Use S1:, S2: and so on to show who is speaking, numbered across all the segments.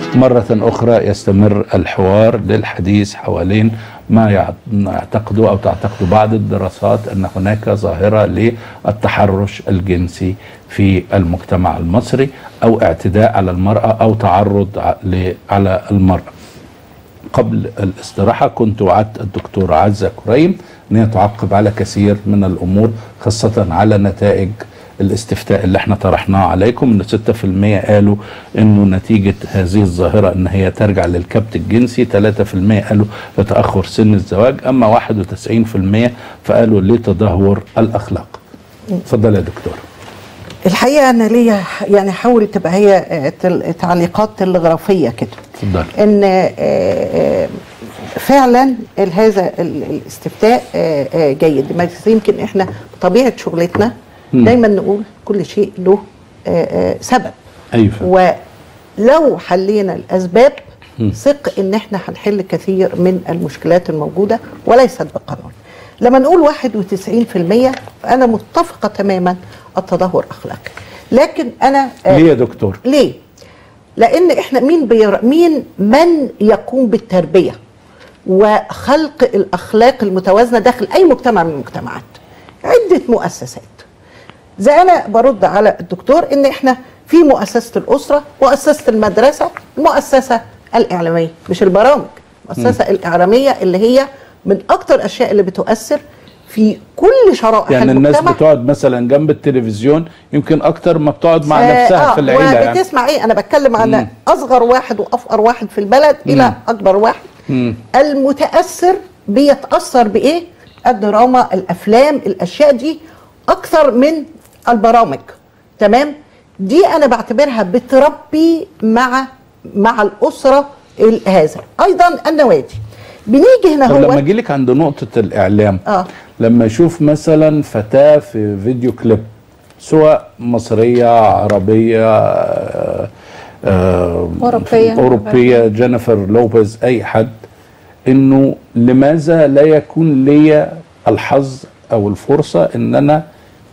S1: مرة أخرى يستمر الحوار للحديث حوالين ما يعتقد أو تعتقد بعض الدراسات أن هناك ظاهرة للتحرش الجنسي في المجتمع المصري أو اعتداء على المرأة أو تعرض على المرأة قبل الاستراحة كنت وعدت الدكتور عزة كريم أن هي تعقب على كثير من الأمور خاصة على نتائج الاستفتاء اللي احنا طرحناه عليكم ان 6% قالوا انه نتيجة هذه الظاهرة ان هي ترجع للكبت الجنسي 3% قالوا لتأخر سن الزواج اما 91% فقالوا لتدهور الاخلاق اتفضل يا دكتور
S2: الحقيقه انا ليا يعني حاول تبقى هي تل- تعليقات تلغرافيه كده
S1: اتفضل
S2: ان آه، آه، فعلا ال- هذا ال- الاستفتاء آه، آه، جيد بس يمكن احنا بطبيعه شغلتنا
S1: مم.
S2: دايما نقول كل شيء له آه، آه، سبب
S1: ايوه
S2: ولو حلينا الاسباب ثق ان احنا هنحل كثير من المشكلات الموجوده وليست بقانون لما نقول 91% انا متفقه تماما التدهور اخلاقي لكن انا آه،
S1: ليه يا دكتور
S2: ليه؟ لأن إحنا مين بير... مين من يقوم بالتربية وخلق الأخلاق المتوازنة داخل أي مجتمع من المجتمعات؟ عدة مؤسسات. زي أنا برد على الدكتور إن إحنا في مؤسسة الأسرة، مؤسسة المدرسة، المؤسسة الإعلامية، مش البرامج، المؤسسة الإعلامية اللي هي من أكتر الأشياء اللي بتؤثر في كل شرائح
S1: يعني الناس
S2: المجتمع
S1: بتقعد مثلا جنب التلفزيون يمكن اكتر ما بتقعد مع
S2: ف-
S1: نفسها
S2: آه،
S1: في العيله يعني
S2: وبتسمع ايه انا بتكلم
S1: مم.
S2: عن اصغر واحد وافقر واحد في البلد الى اكبر واحد
S1: مم.
S2: المتاثر بيتاثر بايه الدراما الافلام الاشياء دي اكثر من البرامج تمام دي انا بعتبرها بتربي مع مع الاسره ال- هذا ايضا النوادي بنيجي هنا
S1: طب
S2: هو
S1: لما اجي لك عند نقطه الاعلام
S2: اه
S1: لما اشوف مثلا فتاه في فيديو كليب سواء مصريه عربيه آه، آه،
S3: أوروبية.
S1: اوروبيه جينيفر لوبيز اي حد انه لماذا لا يكون لي الحظ او الفرصه ان انا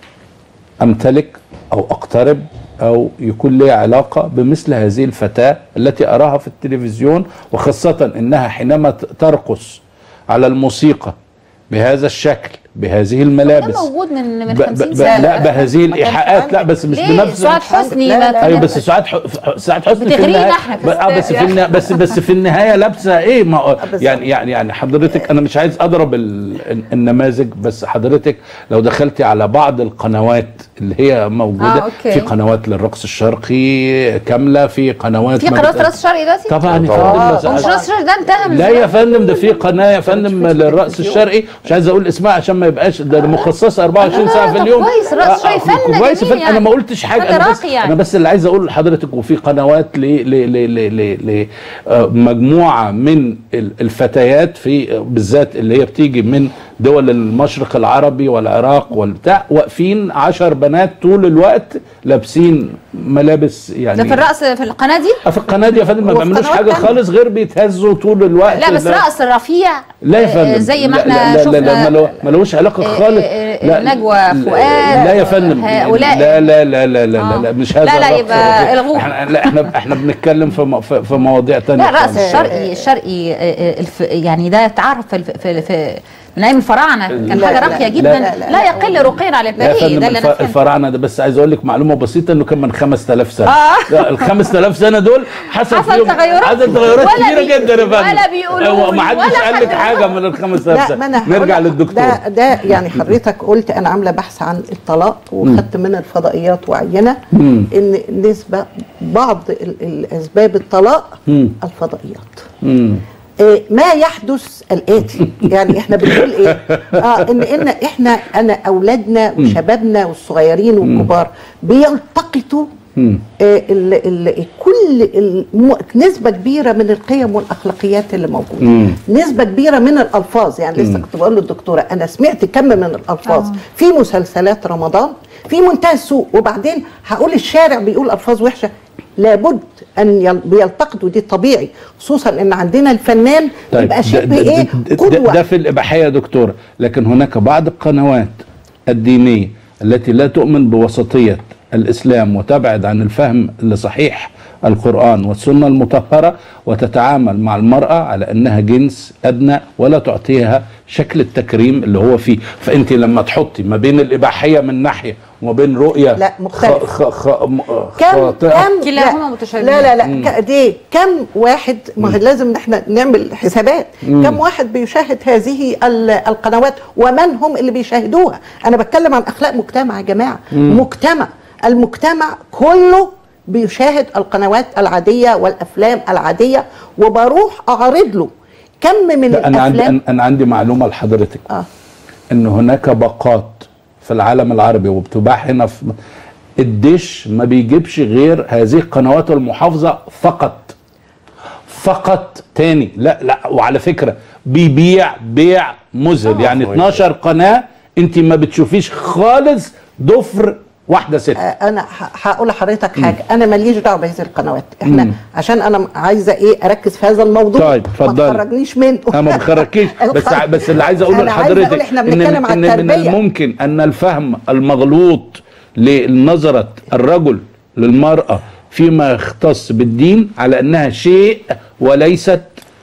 S1: امتلك او اقترب او يكون لي علاقه بمثل هذه الفتاه التي اراها في التلفزيون وخاصه انها حينما ت- ترقص على الموسيقى بهذا الشكل بهذه
S3: ده
S1: الملابس
S3: موجود من من
S1: ب-
S3: 50
S1: ب-
S3: سنه
S1: لا بهذه
S3: ما كانش
S1: الايحاءات لا
S3: عندك.
S1: بس مش
S3: ليه؟
S1: بنفس
S3: سعاد حسني
S2: لا،
S3: ما
S2: لا،
S3: كان-
S1: ايوه بس سعاد ح... سعاد حسني في
S3: بتغرينا
S1: النهايه
S3: احنا في
S1: ب- اه بس في النهاية بس بس في النهايه لابسه ايه ما هو
S2: بالظبط.
S1: يعني يعني يعني حضرتك انا مش عايز اضرب ال... النماذج بس حضرتك لو دخلتي على بعض القنوات اللي هي موجوده
S3: آه، أوكي.
S1: في قنوات للرقص الشرقي كامله في قنوات
S3: في
S1: ما
S3: قناه
S1: بت-
S3: راس الشرقي دلوقتي
S1: طبعا يا
S2: آه،
S1: فندم
S3: ومش
S1: بس-
S3: راس الشرقي ده انتهى من
S1: لا
S3: زمان.
S1: يا فندم ده في قناه يا فندم للرقص الشرقي مش عايز اقول اسمها عشان ما يبقاش ده مخصصه 24
S3: لا،
S1: ساعه في
S3: طب
S1: اليوم
S3: كويس، الرقص
S1: آه،
S3: الشرقي فن
S1: كويس يا
S3: جميل
S1: فندم انا ما قلتش حاجه
S3: فن
S1: انا بس
S3: راقي يعني.
S1: انا بس اللي عايز اقول لحضرتك وفي قنوات ل ل ل ل ل ل آه، مجموعه من ال- الفتيات في بالذات اللي هي بتيجي من دول المشرق العربي والعراق والبتاع واقفين عشر بنات طول الوقت لابسين ملابس يعني
S3: ده في الرقص في القناه دي
S1: آه، في القناه دي يا فندم ما
S2: وفي
S1: بيعملوش
S2: قنوات
S1: حاجه
S2: تانية.
S1: خالص غير بيتهزوا طول الوقت
S3: لا بس
S1: ده-
S3: رقص رفيع
S1: لا يا
S3: آه،
S1: فندم
S3: زي ما
S1: لا-
S3: احنا
S1: لا لا لا,
S3: شفنا
S1: لا ملو- ملوش علاقه
S3: آه،
S1: خالص
S3: آه،
S1: لا
S3: نجوى
S1: لا-
S3: فؤاد
S1: لا يا فندم
S3: هؤلاء
S1: لا لا لا لا لا,
S3: آه.
S1: لا, لا مش هذا
S3: لا، لا،
S1: الرقص
S3: يبقى
S1: الرفيع.
S3: الغوه.
S1: احنا لا احنا احنا بنتكلم في م- في, في مواضيع تانية
S3: لا الرقص
S1: خالص.
S3: الشرقي الشرقي آه، آه، الف يعني ده اتعرف في في, في من ايام الفراعنه كان
S2: لا،
S3: حاجه
S2: لا،
S3: راقيه
S2: لا،
S3: جدا
S2: لا، لا،
S3: لا
S2: لا.
S3: يقل رقيا على
S1: لا يا
S3: الباقي
S1: فندم
S3: ده اللي
S1: الف-
S3: انا فهمته
S1: الفراعنه ده بس عايز اقول لك معلومه بسيطه انه كان من 5000 سنه
S3: آه.
S1: لا ال 5000 سنه دول حصل
S3: حصل
S1: فيهم
S3: تغيرات
S1: حصل تغيرات
S3: ولا
S1: كبيره
S3: بي-
S1: جدا يا فندم
S3: ولا بيقولوا
S1: هو
S3: لي
S1: ما حدش
S3: ولا
S1: قال
S3: حد
S1: لك حاجه من ال 5000
S2: لا
S1: سنه
S2: ما انا
S1: نرجع
S2: هقول-
S1: للدكتور
S2: ده ده يعني حضرتك قلت انا عامله بحث عن الطلاق وخدت من الفضائيات وعينه
S1: مم.
S2: ان نسبه بعض ال- الاسباب الطلاق
S1: مم.
S2: الفضائيات
S1: مم.
S2: إيه ما يحدث الاتي يعني احنا بنقول ايه اه ان ان احنا انا اولادنا وشبابنا والصغيرين والكبار بيلتقطوا
S1: مم.
S2: آه، ال ال كل الم- نسبة كبيرة من القيم والأخلاقيات اللي موجودة
S1: مم.
S2: نسبة كبيرة من الألفاظ يعني لسه كنت بقول للدكتورة أنا سمعت كم من الألفاظ
S3: آه.
S2: في مسلسلات رمضان في منتهى السوء وبعدين هقول الشارع بيقول ألفاظ وحشة لابد ان يل- بيلتقطوا دي طبيعي خصوصا ان عندنا الفنان يبقى
S1: ده-
S2: شبه
S1: ده-
S2: ايه
S1: ده- ده,
S2: قدوه
S1: ده في الإباحية يا دكتورة لكن هناك بعض القنوات الدينية التي لا تؤمن بوسطية الإسلام وتبعد عن الفهم اللي صحيح القرآن والسنة المطهرة وتتعامل مع المرأة على أنها جنس أدنى ولا تعطيها شكل التكريم اللي هو فيه فأنت لما تحطي ما بين الإباحية من ناحية وما بين رؤية
S2: لا، مختلف.
S1: خ... خ... خ... م-
S2: كم
S1: خاطئة
S2: كم
S3: كلاهما
S2: لا،
S3: متشابهين.
S2: لا لا لا ك- دي كم واحد ما هو لازم احنا نعمل حسابات كم واحد بيشاهد هذه ال- القنوات ومن هم اللي بيشاهدوها انا بتكلم عن اخلاق مجتمع يا جماعه مجتمع المجتمع كله بيشاهد القنوات العاديه والافلام العاديه وبروح اعرض له كم من
S1: لا أنا عندي
S2: الافلام
S1: أنا- أنا عندي معلومة لحضرتك
S2: اه
S1: ان هناك باقات في العالم العربي وبتباع هنا في الدش ما بيجيبش غير هذه القنوات المحافظه فقط فقط تاني لا لا وعلى فكره بيبيع بيع مذهل يعني 12 قناه انت ما بتشوفيش خالص ضفر واحده ست
S2: آه، انا ه- هقول لحضرتك حاجه انا ماليش دعوه بهذه القنوات احنا
S1: مم.
S2: عشان انا عايزه ايه اركز في هذا الموضوع
S1: طيب، اتفضلي.
S2: ما تخرجنيش منه
S1: انا ما بخرجكيش بس ع- بس اللي عايز اقوله
S2: أنا عايزة أقول
S1: لحضرتك
S2: إحنا
S1: ان
S2: بنتكلم عن
S1: ان من
S2: التربية.
S1: الممكن ان الفهم المغلوط لنظره الرجل للمراه فيما يختص بالدين على انها شيء وليست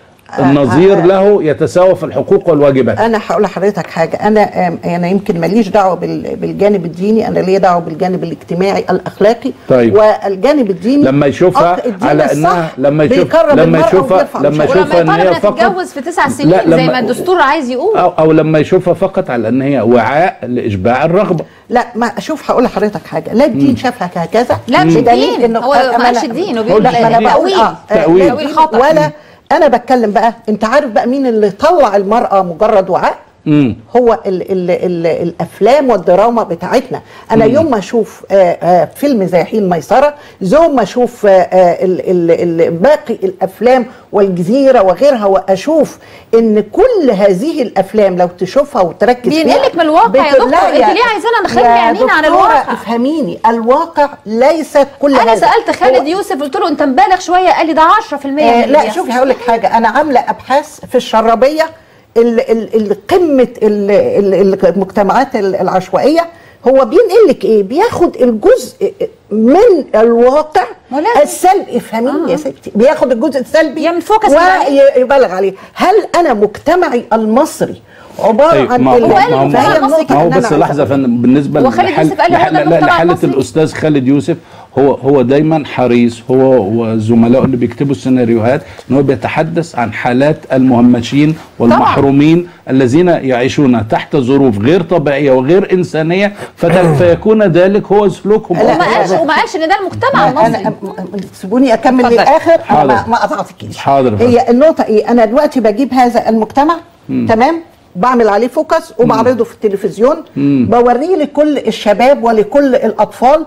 S1: النظير
S2: آه.
S1: له يتساوى في الحقوق والواجبات
S2: انا هقول لحضرتك حاجه انا آم، انا يمكن ماليش دعوه بال- بالجانب الديني انا ليا دعوه بالجانب الاجتماعي الاخلاقي
S1: طيب.
S2: والجانب الديني
S1: لما يشوفها
S2: أخ- الدين
S1: على
S2: الصح
S1: انها لما يشوف
S2: بيكرم
S1: لما
S2: المرأة
S1: يشوفها
S2: وبيرفع
S1: لما
S2: من شأنها.
S1: يشوفها ان
S3: ولما
S1: هي
S3: يطالب
S1: فقط
S3: تتجوز في تسع سنين
S1: لا،
S3: زي
S1: لما-
S3: ما الدستور عايز يقول
S1: أو, او لما يشوفها فقط على ان هي وعاء لاشباع الرغبه
S2: لا ما شوف هقول لحضرتك حاجه لا الدين شافها كذا
S3: لا، مش
S2: بدليل
S3: الدين.
S2: إنه-
S3: هو
S2: أنا-
S3: ما قالش الدين، هو بيقول
S2: لا، ما أنا
S1: تأويل.
S2: بقول آه، آه،
S1: تأويل.
S2: لا
S3: تأويل
S2: دين
S3: خطأ.
S2: ولا انا بتكلم بقى انت عارف بقى مين اللي طلع المراه مجرد وعاء
S1: امم
S2: هو ال ال ال الافلام والدراما بتاعتنا انا يوم ما اشوف آه، آه، فيلم زي حين ميسره يوم ما اشوف آه، آه، ال- ال- ال- باقي الافلام والجزيره وغيرها واشوف ان كل هذه الافلام لو تشوفها وتركز فيها
S3: بينقلك من الواقع يا
S2: بتقول
S3: دكتور.
S2: لها
S3: أنت ليه عايزانا نخبي
S2: يا
S3: عينينا عن
S2: دكتورة
S3: الواقع؟
S2: افهميني الواقع ليست كل
S3: انا
S2: هذا
S3: سالت خالد
S2: هو-
S3: يوسف قلت له انت مبالغ شويه قال لي ده 10% من
S2: آه
S3: اللي
S2: لا
S3: بيحصل.
S2: شوفي هقول لك حاجه انا عامله ابحاث في الشرابيه ال- ال- ال- قمه ال- ال- المجتمعات ال- العشوائيه هو بينقل لك ايه بياخد الجزء من الواقع
S3: ما لازم.
S2: السلبي افهميني يا ستي بياخد الجزء السلبي
S3: يعمل focus عليه.
S2: ويبالغ عليه هل انا مجتمعي المصري عباره
S1: طيب
S2: عن
S1: ما
S2: ال-
S1: هو
S3: هو قال
S1: ما هو
S3: المجتمع
S2: فهي
S3: المصري
S2: النقطة
S1: ما هو
S2: اللي أنا
S1: بس
S2: عايزة
S1: لحظه يا
S2: أقولها.
S1: فندم بالنسبه
S3: هو خالد
S1: لحال
S3: يوسف قال لي هو ده
S1: لحال- لا،
S3: المجتمع
S1: لحاله
S3: المصري.
S1: الاستاذ خالد يوسف هو هو دايما حريص هو وزملائه اللي بيكتبوا السيناريوهات ان هو بيتحدث عن حالات المهمشين والمحرومين الذين يعيشون تحت ظروف غير طبيعيه وغير انسانيه فده- فيكون ذلك هو سلوكهم
S2: لا،
S3: وما قالش وما قالش ان ده المجتمع
S2: انا
S3: المصري
S2: أنا- سيبوني اكمل
S3: اتفضل.
S2: للاخر انا
S1: حاضر.
S2: ما- ما قطعتكيش
S1: حاضر.
S2: هي النقطه ايه انا دلوقتي بجيب هذا المجتمع تمام بعمل عليه فوكس وبعرضه في التلفزيون بوريه لكل الشباب ولكل الاطفال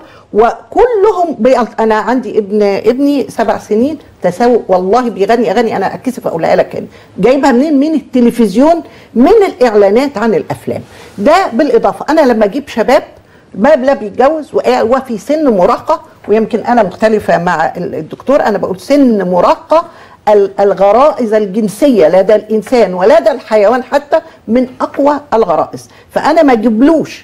S2: وكلهم بيقل... انا عندي ابن ابني سبع سنين تساوي والله بيغني اغاني انا اتكسف اقولها لك هنا جايبها منين من التلفزيون من الاعلانات عن الافلام ده بالاضافه انا لما اجيب شباب ما لا بيتجوز وقا- وفي سن مراهقه ويمكن انا مختلفه مع ال- الدكتور انا بقول سن مراهقه ال- الغرائز الجنسيه لدى الانسان ولدى الحيوان حتى من اقوى الغرائز فانا ما اجيبلوش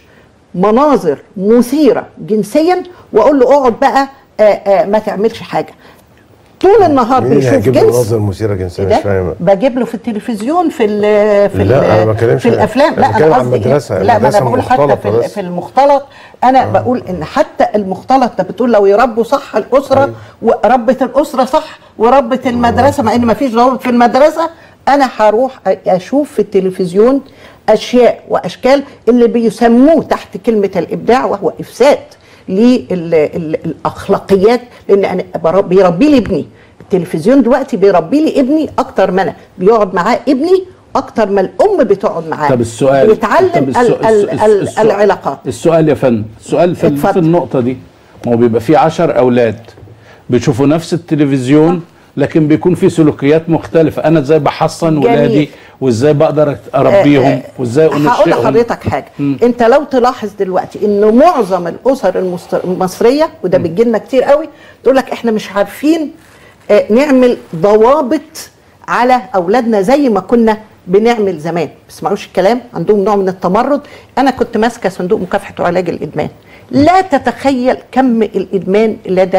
S2: مناظر مثيره جنسيا واقول له اقعد بقى آآ آآ ما تعملش حاجه طول النهار
S4: مين اللي
S2: بيشوف
S4: هيجيب له
S2: جنس
S4: مناظر مثيره جنسيه
S2: ده
S4: مش فاهم
S2: بجيب له في التلفزيون في ال في ال
S4: لا، أنا ما بتكلمش-
S2: في الافلام
S4: أنا
S2: لا
S4: بتكلم عن
S2: قصدي إيه؟
S4: المدرسة،
S2: لا ما انا
S4: المدرسة
S2: بقول حتى
S4: المختلطة
S2: في ال-
S4: بس.
S2: في المختلط انا بقول ان حتى المختلط ده بتقول لو يربوا صح الاسره وربة الاسره صح وربة المدرسه مع ان ما فيش ضوابط في المدرسه انا هروح أ- اشوف في التلفزيون اشياء واشكال اللي بيسموه تحت كلمه الابداع وهو افساد للاخلاقيات لان انا برب- بيربي لي ابني التلفزيون دلوقتي بيربي لي ابني اكتر ما انا بيقعد معاه ابني اكتر ما الام بتقعد معاه
S1: طب السؤال
S2: بيتعلم
S1: طب السو-
S2: ال ال
S1: الس-
S2: ال
S1: السؤال-
S2: العلاقات
S1: السؤال يا فندم السؤال في, ال-
S2: اتفضل.
S1: في النقطة دي ما هو بيبقى في عشر أولاد بيشوفوا نفس التلفزيون لكن بيكون في سلوكيات مختلفة أنا ازاي بحصن
S2: جميل.
S1: ولادي وازاي بقدر اربيهم وازاي
S2: هقول
S1: انشئهم
S2: لحضرتك حاجه انت لو تلاحظ دلوقتي ان معظم الاسر المست- المصريه وده بيجي لنا كتير قوي تقول لك احنا مش عارفين آه، نعمل ضوابط على اولادنا زي ما كنا بنعمل زمان بيسمعوش الكلام عندهم نوع من التمرد انا كنت ماسكه صندوق مكافحه وعلاج الادمان لا تتخيل كم الادمان لدى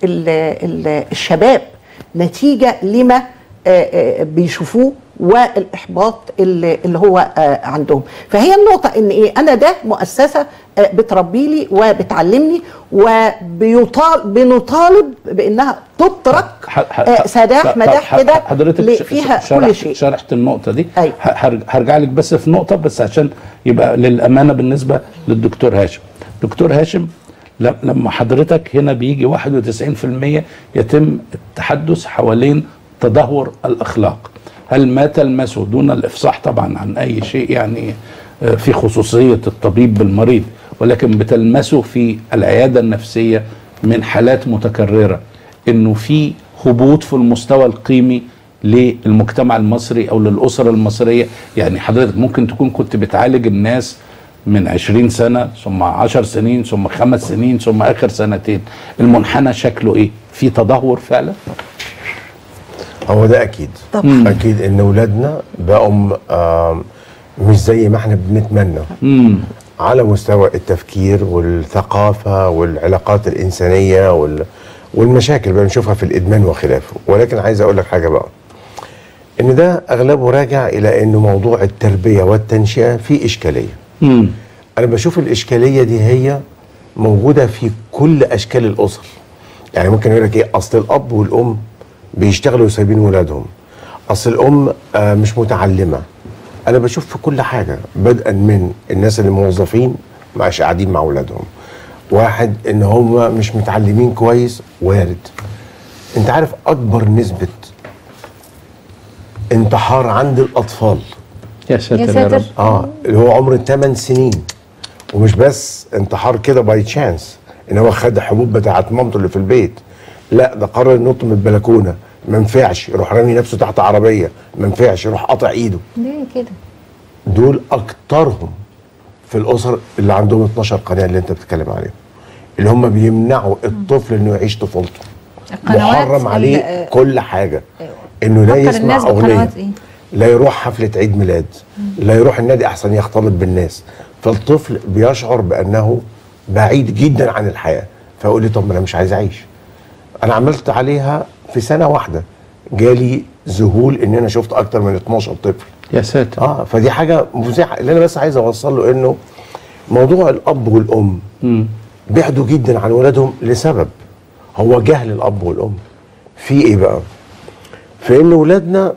S2: ال ال الشباب نتيجه لما آه، آه، بيشوفوه والاحباط اللي اللي هو آه، عندهم فهي النقطه ان ايه انا ده مؤسسه آه، بتربي لي وبتعلمني وبيطال بنطالب بانها تترك
S1: ح- ح-
S2: آه، سداح
S1: طب
S2: مداح
S1: ح-
S2: كده
S1: حضرتك
S2: ل-
S1: ش-
S2: فيها
S1: شرحت
S2: كل شيء
S1: شرحت النقطه دي
S2: أيوة.
S1: ه- هرج- هرجع لك بس في نقطه بس عشان يبقى للامانه بالنسبه للدكتور هاشم دكتور هاشم ل- لما حضرتك هنا بيجي 91% يتم التحدث حوالين تدهور الاخلاق هل ما تلمسه دون الافصاح طبعا عن اي شيء يعني آه، في خصوصيه الطبيب بالمريض ولكن بتلمسه في العياده النفسيه من حالات متكرره انه في هبوط في المستوى القيمي للمجتمع المصري او للاسره المصريه يعني حضرتك ممكن تكون كنت بتعالج الناس من 20 سنه ثم 10 سنين ثم خمس سنين ثم اخر سنتين المنحنى شكله ايه في تدهور فعلا
S4: هو ده اكيد
S2: طبعا.
S4: اكيد ان اولادنا بقوا آم، مش زي ما احنا بنتمنى
S1: امم
S4: على مستوى التفكير والثقافه والعلاقات الانسانيه وال والمشاكل اللي بنشوفها في الادمان وخلافه ولكن عايز اقول لك حاجه بقى ان ده اغلبه راجع الى انه موضوع التربيه والتنشئه فيه اشكاليه
S1: امم
S4: انا بشوف الاشكاليه دي هي موجوده في كل اشكال الاسر يعني ممكن يقول لك ايه اصل الاب والام بيشتغلوا وسايبين ولادهم اصل الام آه مش متعلمه انا بشوف في كل حاجه بدءا من الناس اللي موظفين مش قاعدين مع اولادهم واحد ان هم مش متعلمين كويس وارد انت عارف اكبر نسبه انتحار عند الاطفال
S1: يا ساتر يا,
S3: ساتر.
S1: رب
S4: اه اللي هو عمر 8 سنين ومش بس انتحار كده باي تشانس ان هو خد حبوب بتاعت مامته اللي في البيت لا ده قرر ينط من البلكونه ما ينفعش يروح رامي نفسه تحت عربيه ما ينفعش يروح قاطع ايده
S3: ليه كده
S4: دول اكترهم في الاسر اللي عندهم 12 قناه اللي انت بتتكلم عليهم اللي هم بيمنعوا الطفل انه يعيش طفولته
S3: القنوات
S4: محرم عليه
S3: ال-
S4: كل حاجه انه لا
S3: فكر
S4: يسمع
S3: الناس
S4: اغنيه
S3: بقنوات إيه؟
S4: لا يروح حفله عيد ميلاد لا يروح النادي احسن يختلط بالناس فالطفل بيشعر بانه بعيد جدا عن الحياه فيقول لي طب ما انا مش عايز اعيش انا عملت عليها في سنه واحده جالي ذهول ان انا شفت اكتر من 12 طفل
S1: يا ساتر
S4: اه فدي حاجه مفزعه اللي انا بس عايز اوصل له انه موضوع الاب والام
S1: مم.
S4: بعدوا جدا عن ولادهم لسبب هو جهل الاب والام في ايه بقى في ان ولادنا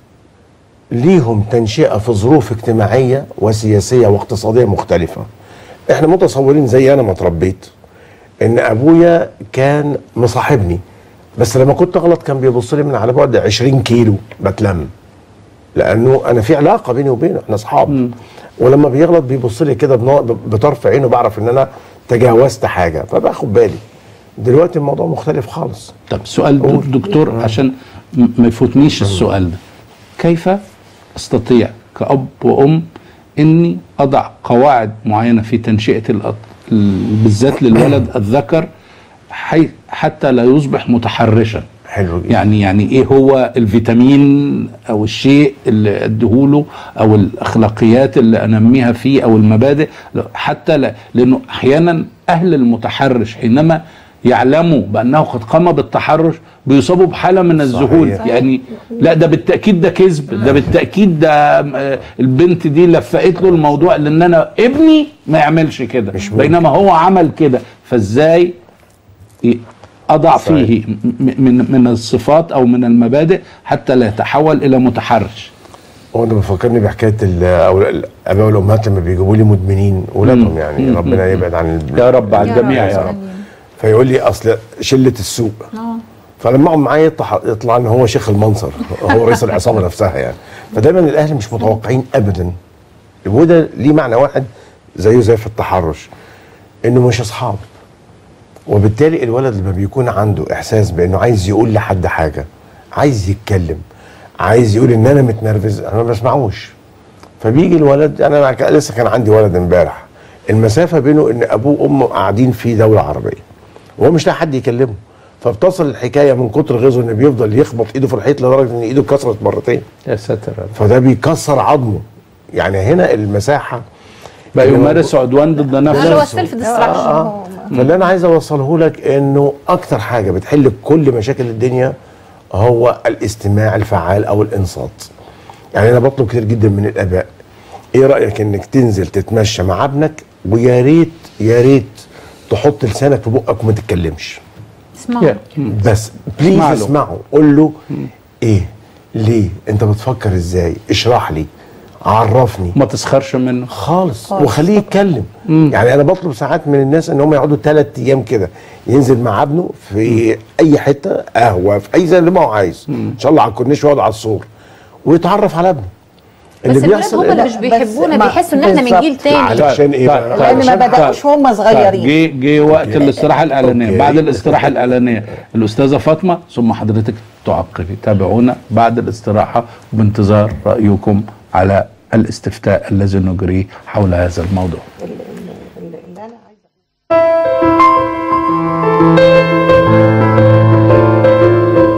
S4: ليهم تنشئه في ظروف اجتماعيه وسياسيه واقتصاديه مختلفه احنا متصورين زي انا ما اتربيت ان ابويا كان مصاحبني بس لما كنت اغلط كان بيبص لي من على بعد 20 كيلو بتلم لانه انا في علاقه بيني وبينه احنا اصحاب ولما بيغلط بيبص لي كده بنوع- بطرف عينه بعرف ان انا تجاوزت حاجه فباخد بالي دلوقتي الموضوع مختلف خالص
S1: طب سؤال
S4: قول.
S1: دكتور عشان م- ما يفوتنيش السؤال ده كيف استطيع كأب وأم اني اضع قواعد معينه في تنشئه الأط- ال- بالذات للولد الذكر حي حتى لا يصبح متحرشا
S4: حلو جدا
S1: يعني يعني ايه هو الفيتامين او الشيء اللي اديهوله او الاخلاقيات اللي انميها فيه او المبادئ حتى لا لانه احيانا اهل المتحرش حينما يعلموا بانه قد قام بالتحرش بيصابوا بحاله من الذهول
S4: صحيح.
S1: يعني لا ده بالتاكيد ده كذب ده بالتاكيد ده آه، البنت دي لفقت له الموضوع لان انا ابني ما يعملش كده
S4: مش ممكن.
S1: بينما هو عمل كده فازاي ي- اضع
S4: صحيح.
S1: فيه م- من من الصفات او من المبادئ حتى لا يتحول الى متحرش
S4: هو ده بيفكرني بحكايه ال- او الاباء والامهات لما بيجيبوا لي مدمنين ولادهم
S1: مم.
S4: يعني
S1: مم.
S4: ربنا
S1: مم.
S4: يبعد عن ال-
S1: يا رب على
S3: يا
S1: الجميع
S3: رب.
S1: يا رب
S4: فيقول لي اصل شله السوق
S3: اه
S4: فلما اقعد معاه يطلع يطلع ان هو شيخ المنصر هو رئيس العصابه نفسها يعني فدايما الاهل مش متوقعين ابدا وده ليه معنى واحد زيه زي في التحرش انه مش اصحاب وبالتالي الولد لما بيكون عنده احساس بانه عايز يقول لحد حاجه عايز يتكلم عايز يقول ان انا متنرفز انا ما بسمعوش فبيجي الولد انا مع- لسه كان عندي ولد امبارح المسافه بينه ان ابوه وامه قاعدين في دوله عربيه وهو مش لاقي حد يكلمه فبتصل الحكايه من كتر غيظه انه بيفضل يخبط ايده في الحيط لدرجه ان ايده اتكسرت مرتين
S1: يا ساتر يا رب.
S4: فده بيكسر عظمه يعني هنا المساحه
S1: بقى
S4: اللي
S1: يمارس عدوان ضد
S3: اللي هو
S1: نفسه
S3: السيلف ديستراكشن
S4: فاللي انا عايز اوصله لك انه اكتر حاجه بتحل كل مشاكل الدنيا هو الاستماع الفعال او الانصات يعني انا بطلب كتير جدا من الاباء ايه رايك انك تنزل تتمشى مع ابنك ويا ريت يا ريت تحط لسانك في بقك وما تتكلمش
S3: اسمعوا
S1: Yeah.
S4: بس بليز
S1: اسمع له.
S4: اسمعه قول له ايه ليه انت بتفكر ازاي اشرح لي عرفني
S1: ما تسخرش منه
S4: خالص وخليه يتكلم يعني انا بطلب ساعات من الناس ان هم يقعدوا ثلاث ايام كده ينزل مع ابنه في اي حته قهوه في اي زي اللي ما هو عايز ان شاء الله على الكورنيش ويقعد على السور ويتعرف على ابنه
S3: بس الولاد هم اللي
S4: إن-
S3: مش بيحبونا
S2: ما-
S3: بيحسوا ان احنا من
S2: بالظبط.
S3: جيل تاني
S4: علشان ايه بقى؟
S2: لان ما
S1: عشان-
S2: بداوش هم صغيرين
S1: جه جه وقت الاستراحه الاعلانيه
S4: أوكي.
S1: بعد الاستراحه الاعلانيه الاستاذه فاطمه ثم حضرتك تعقبي تابعونا بعد الاستراحه بانتظار رايكم على الاستفتاء الذي نجريه حول هذا الموضوع